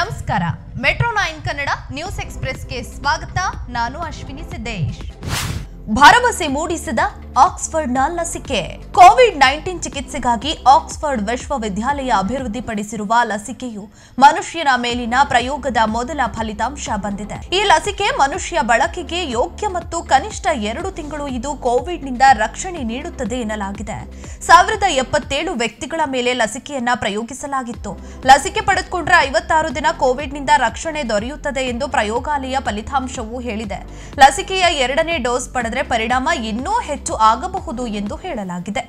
ನಮಸ್ಕಾರ metro nine Kannada news ಎಕ್ಸ್ಪ್ರೆಸ್ಗೆ ಸ್ವಾಗತ ನಾನು ಅಶ್ವಿನಿ ಸಿದ್ದೇಶ್ ಭರವಸೆ ಮೂಡಿಸಿದ ಆಕ್ಸ್ಫರ್ಡ್ನ ಲಸಿಕೆ ಕೋವಿಡ್ ನೈನ್ಟೀನ್ ಚಿಕಿತ್ಸೆಗಾಗಿ ಆಕ್ಸ್ಫರ್ಡ್ ವಿಶ್ವವಿದ್ಯಾಲಯ ಅಭಿವೃದ್ಧಿಪಡಿಸಿರುವ ಲಸಿಕೆಯು ಮನುಷ್ಯನ ಮೇಲಿನ ಪ್ರಯೋಗದ ಮೊದಲ ಫಲಿತಾಂಶ ಬಂದಿದೆ ಈ ಲಸಿಕೆ ಮನುಷ್ಯ ಬಳಕೆಗೆ ಯೋಗ್ಯ ಮತ್ತು ಕನಿಷ್ಠ ಎರಡು ತಿಂಗಳು ಇದು ಕೋವಿಡ್ನಿಂದ ರಕ್ಷಣೆ ನೀಡುತ್ತದೆ ಎನ್ನಲಾಗಿದೆ ಸಾವಿರದ ಎಪ್ಪತ್ತೇಳು ವ್ಯಕ್ತಿಗಳ ಮೇಲೆ ಲಸಿಕೆಯನ್ನ ಪ್ರಯೋಗಿಸಲಾಗಿತ್ತು ಲಸಿಕೆ ಪಡೆದುಕೊಂಡ್ರೆ ಐವತ್ತಾರು ದಿನ ಕೋವಿಡ್ನಿಂದ ರಕ್ಷಣೆ ದೊರೆಯುತ್ತದೆ ಎಂದು ಪ್ರಯೋಗಾಲಯ ಫಲಿತಾಂಶವು ಹೇಳಿದೆ ಲಸಿಕೆಯ ಎರಡನೇ ಡೋಸ್ ಪಡೆದ್ರೆ ಪರಿಣಾಮ ಇನ್ನೂ ಹೆಚ್ಚು ಆಗಬಹುದು ಎಂದು ಹೇಳಲಾಗಿದೆ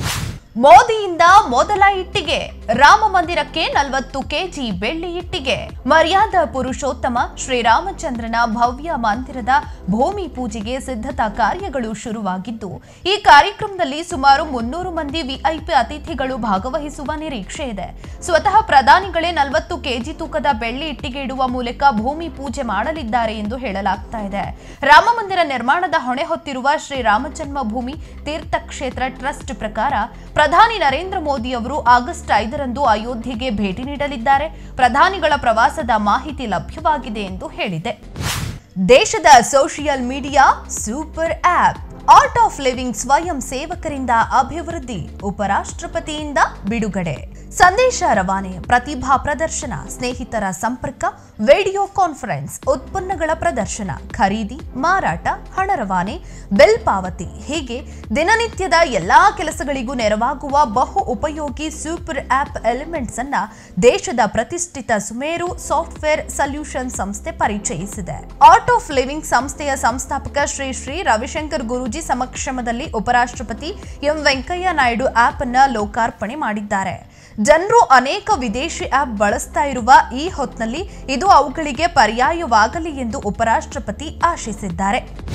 ಮೋದಿಯಿಂದ ಮೊದಲ ಇಟ್ಟಿಗೆ ರಾಮ ಮಂದಿರಕ್ಕೆ ನಲವತ್ತು ಕೆಜಿ ಬೆಳ್ಳಿ ಇಟ್ಟಿಗೆ ಮರ್ಯಾದ ಪುರುಷೋತ್ತಮ ಶ್ರೀರಾಮಚಂದ್ರನ ಭವ್ಯ ಮಂದಿರದ ಭೂಮಿ ಪೂಜೆಗೆ ಸಿದ್ಧತಾ ಕಾರ್ಯಗಳು ಶುರುವಾಗಿದ್ದು ಈ ಕಾರ್ಯಕ್ರಮದಲ್ಲಿ ಸುಮಾರು ಮುನ್ನೂರು ಮಂದಿ ವಿಐಪಿ ಅತಿಥಿಗಳು ಭಾಗವಹಿಸುವ ನಿರೀಕ್ಷೆ ಇದೆ ಸ್ವತಃ ಪ್ರಧಾನಿಗಳೇ ನಲವತ್ತು ಕೆಜಿ ತೂಕದ ಬೆಳ್ಳಿ ಇಟ್ಟಿಗೆ ಇಡುವ ಮೂಲಕ ಭೂಮಿ ಪೂಜೆ ಮಾಡಲಿದ್ದಾರೆ ಎಂದು ಹೇಳಲಾಗ್ತಾ ಇದೆ ರಾಮ ಮಂದಿರ ನಿರ್ಮಾಣದ ಹೊಣೆ ಹೊತ್ತಿರುವ ಶ್ರೀರಾಮ ಜನ್ಮಭೂಮಿ ತೀರ್ಥಕ್ಷೇತ್ರ ಟ್ರಸ್ಟ್ ಪ್ರಕಾರ ಪ್ರಧಾನಿ ನರೇಂದ್ರ ಮೋದಿ ಅವರು ಆಗಸ್ಟ್ ಐದರಂದು ಅಯೋಧ್ಯೆಗೆ ಭೇಟಿ ನೀಡಲಿದ್ದಾರೆ ಪ್ರಧಾನಿಗಳ ಪ್ರವಾಸದ ಮಾಹಿತಿ ಲಭ್ಯವಾಗಿದೆ ಎಂದು ಹೇಳಿದೆ ದೇಶದ social media super app art of living ಸ್ವಯಂ ಸೇವಕರಿಂದ ಅಭಿವೃದ್ಧಿ ಉಪರಾಷ್ಟ್ರಪತಿಯಿಂದ ಬಿಡುಗಡೆ ಸಂದೇಶ ರವಾನೆ ಪ್ರತಿಭಾ ಪ್ರದರ್ಶನ ಸ್ನೇಹಿತರ ಸಂಪರ್ಕ ವಿಡಿಯೋ ಕಾನ್ಫರೆನ್ಸ್ ಉತ್ಪನ್ನಗಳ ಪ್ರದರ್ಶನ ಖರೀದಿ ಮಾರಾಟ ಹಣ ರವಾನೆ ಬಿಲ್ ಪಾವತಿ ಹೀಗೆ ದಿನನಿತ್ಯದ ಎಲ್ಲಾ ಕೆಲಸಗಳಿಗೂ ನೆರವಾಗುವ ಬಹು ಉಪಯೋಗಿ ಸೂಪರ್ ಆಪ್ ಎಲಿಮೆಂಟ್ಸ್ ಅನ್ನ ದೇಶದ ಪ್ರತಿಷ್ಠಿತ ಸುಮೇರು ಸಾಫ್ಟ್ವೇರ್ ಸೊಲ್ಯೂಷನ್ ಸಂಸ್ಥೆ ಪರಿಚಯಿಸಿದೆ ಆರ್ಟ್ ಆಫ್ ಲಿವಿಂಗ್ ಸಂಸ್ಥೆಯ ಸಂಸ್ಥಾಪಕ ಶ್ರೀ ಶ್ರೀ ರವಿಶಂಕರ್ ಗುರೂಜಿ ಸಮಕ್ಷಮದಲ್ಲಿ ಉಪರಾಷ್ಟ್ರಪತಿ ಎಂ ವೆಂಕಯ್ಯ ನಾಯ್ಡು ಆಪ್ ಅನ್ನ ಲೋಕಾರ್ಪಣೆ ಮಾಡಿದ್ದಾರೆ ಜನರು ಅನೇಕ ವಿದೇಶಿ ಆಪ್ ಬಳಸ್ತಾ ಇರುವ ಈ ಹೊತ್ನಲ್ಲಿ ಇದು ಅವುಗಳಿಗೆ ಪರ್ಯಾಯವಾಗಲಿ ಎಂದು ಉಪರಾಷ್ಟ್ರಪತಿ ಆಶಿಸಿದ್ದಾರೆ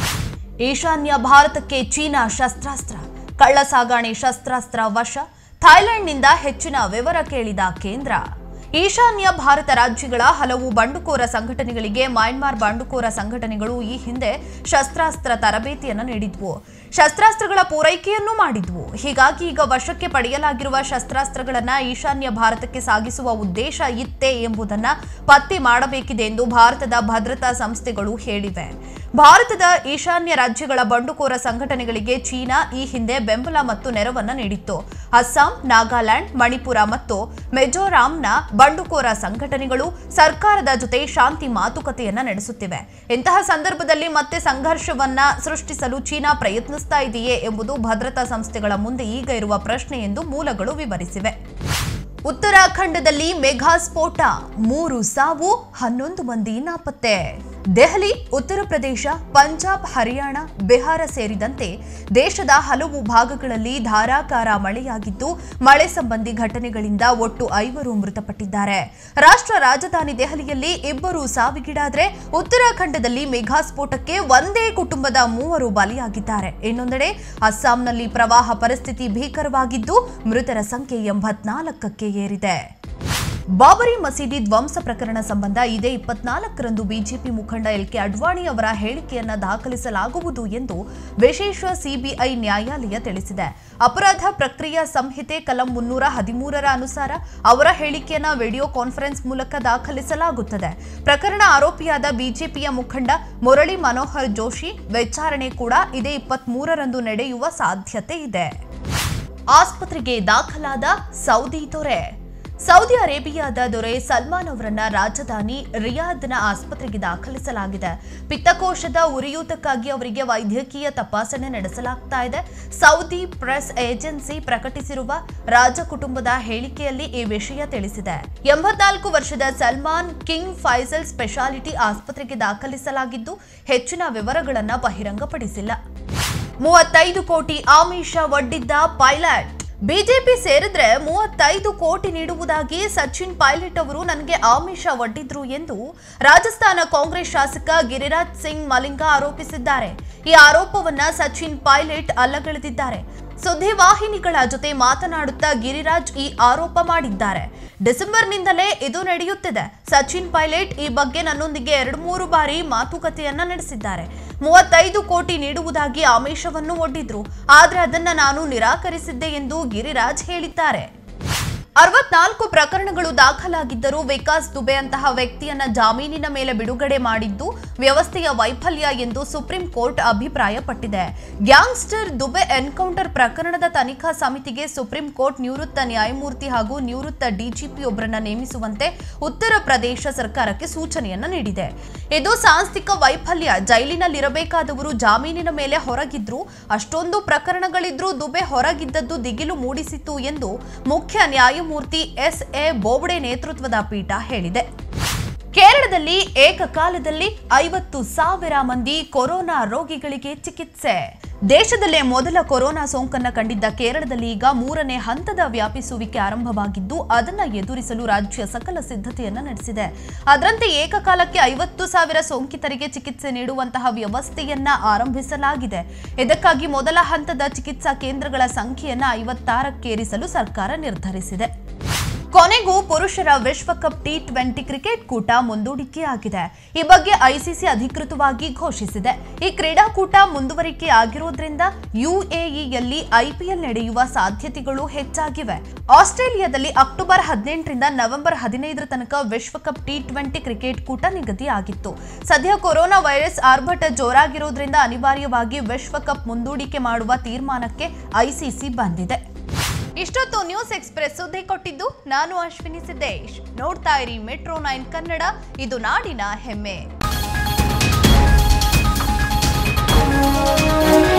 ಈಶಾನ್ಯ ಭಾರತಕ್ಕೆ ಚೀನಾ ಶಸ್ತ್ರಾಸ್ತ್ರ ಕಳ್ಳ ಸಾಗಾಣೆ ಶಸ್ತ್ರಾಸ್ತ್ರ ವಶ ಥೈಲ್ಯಾಂಡ್ನಿಂದ ಹೆಚ್ಚಿನ ವಿವರ ಕೇಳಿದ ಕೇಂದ್ರ ಈಶಾನ್ಯ ಭಾರತ ರಾಜ್ಯಗಳ ಹಲವು ಬಂಡುಕೋರ ಸಂಘಟನೆಗಳಿಗೆ ಮಯನ್ಮಾರ್ ಬಂಡುಕೋರ ಸಂಘಟನೆಗಳು ಈ ಹಿಂದೆ ಶಸ್ತ್ರಾಸ್ತ್ರ ತರಬೇತಿಯನ್ನು ನೀಡಿದ್ವು ಶಸ್ತ್ರಾಸ್ತ್ರಗಳ ಪೂರೈಕೆಯನ್ನು ಮಾಡಿದ್ವು ಹೀಗಾಗಿ ಈಗ ವಶಕ್ಕೆ ಪಡೆಯಲಾಗಿರುವ ಶಸ್ತ್ರಾಸ್ತ್ರಗಳನ್ನ ಈಶಾನ್ಯ ಭಾರತಕ್ಕೆ ಸಾಗಿಸುವ ಉದ್ದೇಶ ಇತ್ತೇ ಎಂಬುದನ್ನ ಪತ್ತೆ ಮಾಡಬೇಕಿದೆ ಎಂದು ಭಾರತದ ಭದ್ರತಾ ಸಂಸ್ಥೆಗಳು ಹೇಳಿವೆ ಭಾರತದ ಈಶಾನ್ಯ ರಾಜ್ಯಗಳ ಬಂಡುಕೋರ ಸಂಘಟನೆಗಳಿಗೆ ಚೀನಾ ಈ ಹಿಂದೆ ಬೆಂಬಲ ಮತ್ತು ನೆರವನ್ನ ನೀಡಿತ್ತು ಅಸ್ಸಾಂ ನಾಗಾಲ್ಯಾಂಡ್ ಮಣಿಪುರ ಮತ್ತು ಮಿಜೋರಾಂನ ಬಂಡುಕೋರ ಸಂಘಟನೆಗಳು ಸರ್ಕಾರದ ಜೊತೆ ಶಾಂತಿ ಮಾತುಕತೆಯನ್ನ ನಡೆಸುತ್ತಿವೆ ಇಂತಹ ಸಂದರ್ಭದಲ್ಲಿ ಮತ್ತೆ ಸಂಘರ್ಷವನ್ನ ಸೃಷ್ಟಿಸಲು ಚೀನಾ ಪ್ರಯತ್ನಿಸ್ತಾ ಇದೆಯೇ ಎಂಬುದು ಭದ್ರತಾ ಸಂಸ್ಥೆಗಳ ಮುಂದೆ ಈಗ ಇರುವ ಪ್ರಶ್ನೆ ಎಂದು ಮೂಲಗಳು ವಿವರಿಸಿವೆ ಉತ್ತರಾಖಂಡದಲ್ಲಿ ಮೆಗಾ ಸ್ಫೋಟ ಮೂರು ಸಾವು ಹನ್ನೊಂದು ಮಂದಿ ನಾಪತ್ತೆ ದೆಹಲಿ ಉತ್ತರ ಪ್ರದೇಶ ಪಂಜಾಬ್ ಹರಿಯಾಣ ಬಿಹಾರ ಸೇರಿದಂತೆ ದೇಶದ ಹಲವು ಭಾಗಗಳಲ್ಲಿ ಧಾರಾಕಾರ ಮಳೆಯಾಗಿದ್ದು ಮಳೆ ಸಂಬಂಧಿ ಘಟನೆಗಳಿಂದ ಒಟ್ಟು ಐವರು ಮೃತಪಟ್ಟಿದ್ದಾರೆ ರಾಷ್ಟ್ರ ರಾಜಧಾನಿ ದೆಹಲಿಯಲ್ಲಿ ಇಬ್ಬರು ಸಾವಿಗೀಡಾದ್ರೆ ಉತ್ತರಾಖಂಡದಲ್ಲಿ ಮೆಗಾ ಸ್ಫೋಟಕ್ಕೆ ಒಂದೇ ಕುಟುಂಬದ ಮೂವರು ಬಲಿಯಾಗಿದ್ದಾರೆ ಇನ್ನೊಂದೆಡೆ ಅಸ್ಸಾಂನಲ್ಲಿ ಪ್ರವಾಹ ಪರಿಸ್ಥಿತಿ ಭೀಕರವಾಗಿದ್ದು ಮೃತರ ಸಂಖ್ಯೆ ಎಂಬತ್ನಾಲ್ಕಕ್ಕೆ ಏರಿದೆ ಬಾಬರಿ ಮಸೀದಿ ಧ್ವಂಸ ಪ್ರಕರಣ ಸಂಬಂಧ ಇದೇ ಇಪ್ಪತ್ನಾಲ್ಕರಂದು ಬಿಜೆಪಿ ಮುಖಂಡ ಎಲ್ ಕೆ ಅಡ್ವಾಣಿ ಅವರ ಹೇಳಿಕೆಯನ್ನ ದಾಖಲಿಸಲಾಗುವುದು ಎಂದು ವಿಶೇಷ ಸಿಬಿಐ ನ್ಯಾಯಾಲಯ ತಿಳಿಸಿದೆ ಅಪರಾಧ ಪ್ರಕ್ರಿಯಾ ಸಂಹಿತೆ ಕಲಂ ಮುನ್ನೂರ ಹದಿಮೂರರ ಅನುಸಾರ ಅವರ ಹೇಳಿಕೆಯನ್ನ ವಿಡಿಯೋ ಕಾನ್ಫರೆನ್ಸ್ ಮೂಲಕ ದಾಖಲಿಸಲಾಗುತ್ತದೆ ಪ್ರಕರಣ ಆರೋಪಿಯಾದ ಬಿಜೆಪಿಯ ಮುಖಂಡ ಮುರಳಿ ಮನೋಹರ್ ಜೋಶಿ ವಿಚಾರಣೆ ಕೂಡ ಇದೇ ಇಪ್ಪತ್ತ್ ಮೂರರಂದು ನಡೆಯುವ ಸಾಧ್ಯತೆ ಇದೆ ಆಸ್ಪತ್ರೆಗೆ ದಾಖಲಾದ ಸೌದಿ ದೊರೆ ಸೌದಿ ಅರೇಬಿಯಾದ ದೊರೆ ಸಲ್ಮಾನ್ ಅವರನ್ನ ರಾಜಧಾನಿ ರಿಯಾದ್ನ ಆಸ್ಪತ್ರೆಗೆ ದಾಖಲಿಸಲಾಗಿದೆ ಪಿತ್ತಕೋಶದ ಉರಿಯೂತಕ್ಕಾಗಿ ಅವರಿಗೆ ವೈದ್ಯಕೀಯ ತಪಾಸಣೆ ನಡೆಸಲಾಗ್ತಾ ಇದೆ ಸೌದಿ ಪ್ರೆಸ್ ಏಜೆನ್ಸಿ ಪ್ರಕಟಿಸಿರುವ ರಾಜ ಕುಟುಂಬದ ಹೇಳಿಕೆಯಲ್ಲಿ ಈ ವಿಷಯ ತಿಳಿಸಿದೆ ಎಂಬತ್ನಾಲ್ಕು ವರ್ಷದ ಸಲ್ಮಾನ್ ಕಿಂಗ್ ಫೈಸಲ್ ಸ್ಪೆಷಾಲಿಟಿ ಆಸ್ಪತ್ರೆಗೆ ದಾಖಲಿಸಲಾಗಿದ್ದು ಹೆಚ್ಚಿನ ವಿವರಗಳನ್ನು ಬಹಿರಂಗಪಡಿಸಿಲ್ಲ ಮೂವತ್ತೈದು ಕೋಟಿ ಆಮಿಷ ಒಡ್ಡಿದ್ದ ಪೈಲಟ್ ಬಿಜೆಪಿ ಸೇರಿದ್ರೆ ಮೂವತ್ತೈದು ಕೋಟಿ ನೀಡುವುದಾಗಿ ಸಚಿನ್ ಪೈಲಟ್ ಅವರು ನನಗೆ ಆಮಿಷ ಒಡ್ಡಿದ್ರು ಎಂದು ರಾಜಸ್ಥಾನ ಕಾಂಗ್ರೆಸ್ ಶಾಸಕ ಗಿರಿರಾಜ್ ಸಿಂಗ್ ಮಲಿಂಗ ಆರೋಪಿಸಿದ್ದಾರೆ ಈ ಆರೋಪವನ್ನ ಸಚಿನ್ ಪೈಲಟ್ ಅಲ್ಲಗಳೆದಿದ್ದಾರೆ ಸುದ್ದಿವಾಹಿನಿಗಳ ಜೊತೆ ಮಾತನಾಡುತ್ತಾ ಗಿರಿರಾಜ್ ಈ ಆರೋಪ ಮಾಡಿದ್ದಾರೆ ಡಿಸೆಂಬರ್ನಿಂದಲೇ ಇದು ನಡೆಯುತ್ತಿದೆ ಸಚಿನ್ ಪೈಲಟ್ ಈ ಬಗ್ಗೆ ನನ್ನೊಂದಿಗೆ ಎರಡು ಮೂರು ಬಾರಿ ಮಾತುಕತೆಯನ್ನ ನಡೆಸಿದ್ದಾರೆ ಮೂವತ್ತೈದು ಕೋಟಿ ನೀಡುವುದಾಗಿ ಆಮಿಷವನ್ನು ಒಡ್ಡಿದ್ರು ಆದ್ರೆ ಅದನ್ನ ನಾನು ನಿರಾಕರಿಸಿದ್ದೆ ಎಂದು ಗಿರಿರಾಜ್ ಹೇಳಿದ್ದಾರೆ ಅರವತ್ನಾಲ್ಕು ಪ್ರಕರಣಗಳು ದಾಖಲಾಗಿದ್ದರೂ ವಿಕಾಸ್ ದುಬೆ ಅಂತಹ ವ್ಯಕ್ತಿಯನ್ನ ಜಾಮೀನಿನ ಮೇಲೆ ಬಿಡುಗಡೆ ಮಾಡಿದ್ದು ವ್ಯವಸ್ಥೆಯ ವೈಫಲ್ಯ ಎಂದು ಸುಪ್ರೀಂ ಕೋರ್ಟ್ ಅಭಿಪ್ರಾಯಪಟ್ಟಿದೆ ಗ್ಯಾಂಗ್ಸ್ಟರ್ ದುಬೆ ಎನ್ಕೌಂಟರ್ ಪ್ರಕರಣದ ತನಿಖಾ ಸಮಿತಿಗೆ ಸುಪ್ರೀಂ ಕೋರ್ಟ್ ನಿವೃತ್ತ ನ್ಯಾಯಮೂರ್ತಿ ಹಾಗೂ ನಿವೃತ್ತ ಡಿಜಿಪಿ ಒಬ್ಬರನ್ನ ನೇಮಿಸುವಂತೆ ಉತ್ತರ ಪ್ರದೇಶ ಸರ್ಕಾರಕ್ಕೆ ಸೂಚನೆಯನ್ನ ನೀಡಿದೆ ಇದು ಸಾಂಸ್ಥಿಕ ವೈಫಲ್ಯ ಜೈಲಿನಲ್ಲಿರಬೇಕಾದವರು ಜಾಮೀನಿನ ಮೇಲೆ ಹೊರಗಿದ್ರು ಅಷ್ಟೊಂದು ಪ್ರಕರಣಗಳಿದ್ರೂ ದುಬೆ ಹೊರಗಿದ್ದದ್ದು ದಿಗಿಲು ಮೂಡಿಸಿತು ಎಂದು ಮುಖ್ಯ ನ್ಯಾಯಮೂರ್ತಿ ಎಸ್ ಎ ಬೋಬ್ಡೆ ನೇತೃತ್ವದ ಪೀಠ ಹೇಳಿದೆ ಕೇರಳದಲ್ಲಿ ಏಕಕಾಲದಲ್ಲಿ ಐವತ್ತು ಸಾವಿರ ಮಂದಿ ಕೊರೋನಾ ರೋಗಿಗಳಿಗೆ ಚಿಕಿತ್ಸೆ ದೇಶದಲ್ಲೇ ಮೊದಲ ಕೊರೋನಾ ಸೋಂಕನ್ನ ಕಂಡಿದ್ದ ಕೇರಳದಲ್ಲಿ ಈಗ ಮೂರನೇ ಹಂತದ ವ್ಯಾಪಿಸುವಿಕೆ ಆರಂಭವಾಗಿದ್ದು ಅದನ್ನ ಎದುರಿಸಲು ರಾಜ್ಯ ಸಕಲ ಸಿದ್ಧತೆಯನ್ನ ನಡೆಸಿದೆ ಅದರಂತೆ ಏಕಕಾಲಕ್ಕೆ ಐವತ್ತು ಸಾವಿರ ಸೋಂಕಿತರಿಗೆ ಚಿಕಿತ್ಸೆ ನೀಡುವಂತಹ ವ್ಯವಸ್ಥೆಯನ್ನ ಆರಂಭಿಸಲಾಗಿದೆ ಇದಕ್ಕಾಗಿ ಮೊದಲ ಹಂತದ ಚಿಕಿತ್ಸಾ ಕೇಂದ್ರಗಳ ಸಂಖ್ಯೆಯನ್ನ ಐವತ್ತಾರಕ್ಕೇರಿಸಲು ಸರ್ಕಾರ ನಿರ್ಧರಿಸಿದೆ ಕೊನೆಗೂ ಪುರುಷರ ವಿಶ್ವಕಪ್ ಟಿ ಟ್ವೆಂಟಿ ಕ್ರಿಕೆಟ್ ಕೂಟ ಮುಂದೂಡಿಕೆಯಾಗಿದೆ ಈ ಬಗ್ಗೆ ಐಸಿಸಿ ಅಧಿಕೃತವಾಗಿ ಘೋಷಿಸಿದೆ ಈ ಕ್ರೀಡಾಕೂಟ ಮುಂದುವರಿಕೆ ಆಗಿರೋದ್ರಿಂದ ಯುಎಇಯಲ್ಲಿ ಐಪಿಎಲ್ ನಡೆಯುವ ಸಾಧ್ಯತೆಗಳು ಹೆಚ್ಚಾಗಿವೆ ಆಸ್ಟ್ರೇಲಿಯಾದಲ್ಲಿ ಅಕ್ಟೋಬರ್ ಹದಿನೆಂಟರಿಂದ ನವೆಂಬರ್ ಹದಿನೈದರ ತನಕ ವಿಶ್ವಕಪ್ ಟಿ ಟ್ವೆಂಟಿ ಕ್ರಿಕೆಟ್ ಕೂಟ ನಿಗದಿಯಾಗಿತ್ತು ಸದ್ಯ ಕೊರೋನಾ ವೈರಸ್ ಆರ್ಭಟ ಜೋರಾಗಿರೋದ್ರಿಂದ ಅನಿವಾರ್ಯವಾಗಿ ವಿಶ್ವಕಪ್ ಮುಂದೂಡಿಕೆ ಮಾಡುವ ತೀರ್ಮಾನಕ್ಕೆ ಐಸಿಸಿ ಬಂದಿದೆ ಇಷ್ಟೊತ್ತು ನ್ಯೂಸ್ ಎಕ್ಸ್ಪ್ರೆಸ್ ಸುದ್ದಿ ಕೊಟ್ಟಿದ್ದು ನಾನು ಅಶ್ವಿನಿ ಸಿದ್ದೇಶ್ ನೋಡ್ತಾ ಇರಿ ಮೆಟ್ರೋ ನೈನ್ ಕನ್ನಡ ಇದು ನಾಡಿನ ಹೆಮ್ಮೆ